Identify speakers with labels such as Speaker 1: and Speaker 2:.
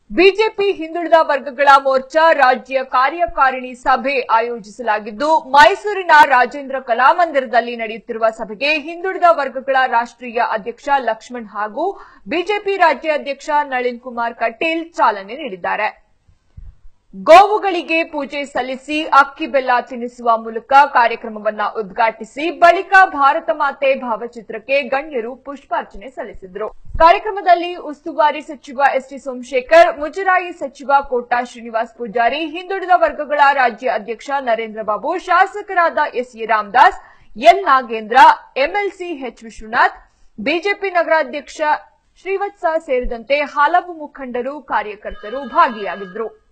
Speaker 1: BJP ಹಿಂದುಳಿದ ವರ್ಗಗಳ ಮೋರ್ಚಾ ರಾಜ್ಯ ಕಾರ್ಯಕಾರಿಣಿ ಸಭೆ ಆಯೋಜಿಸಲಾಗಿದ್ದು ಮೈಸೂರಿನ ರಾಜೇಂದ್ರ ಕಲಾಮಂದಿರದಲ್ಲಿ ನಡೆಯುತ್ತಿರುವ ಸಭೆಗೆ ಹಿಂದುಳಿದ ವರ್ಗಗಳ ರಾಷ್ಟ್ರೀಯ ಅಧ್ಯಕ್ಷ ಲಕ್ಷ್ಮಣ್ ಹಾಗೂ ಬಿಜೆಪಿ ರಾಜ್ಯಾಧ್ಯಕ್ಷ ನಳಿನ್ ಕುಮಾರ್ ಕಟೀಲ್ ಚಾಲನೆ ನೀಡಿದ್ದಾರೆ ಗೋವುಗಳಿಗೆ ಪೂಜೆ ಸಲ್ಲಿಸಿ ಅಕ್ಕಿ ಬೆಲ್ಲ ತಿನ್ನಿಸುವ ಮೂಲಕ ಕಾರ್ಯಕ್ರಮವನ್ನ ಉದ್ಘಾಟಿಸಿ ಬಳಿಕ ಭಾರತ ಮಾತೆ ಭಾವಚಿತ್ರಕ್ಕೆ ಗಣ್ಯರು ಪುಷ್ಪಾರ್ಚನೆ ಸಲ್ಲಿಸಿದರು ಕಾರ್ಯಕ್ರಮದಲ್ಲಿ ಉಸ್ತುವಾರಿ ಸಚಿವ ಎಸ್ಟಿ ಸೋಮಶೇಖರ್ ಮುಜರಾಯಿ ಸಚಿವ ಕೋಟಾ ಶ್ರೀನಿವಾಸ್ ಪೂಜಾರಿ ಹಿಂದುಳಿದ ವರ್ಗಗಳ ರಾಜ್ಯ ಅಧ್ಯಕ್ಷ ನರೇಂದ್ರ ಬಾಬು ಶಾಸಕರಾದ S A Ramdas L Nagendra MLC H Vishwanath BJP ನಗರಾಧ್ಯಕ್ಷ ಶ್ರೀವತ್ಸ ಸೇರಿದಂತೆ ಹಲವು ಮುಖಂಡರು ಕಾರ್ಯಕರ್ತರು ಭಾಗಿಯಾಗಿದ್ದರು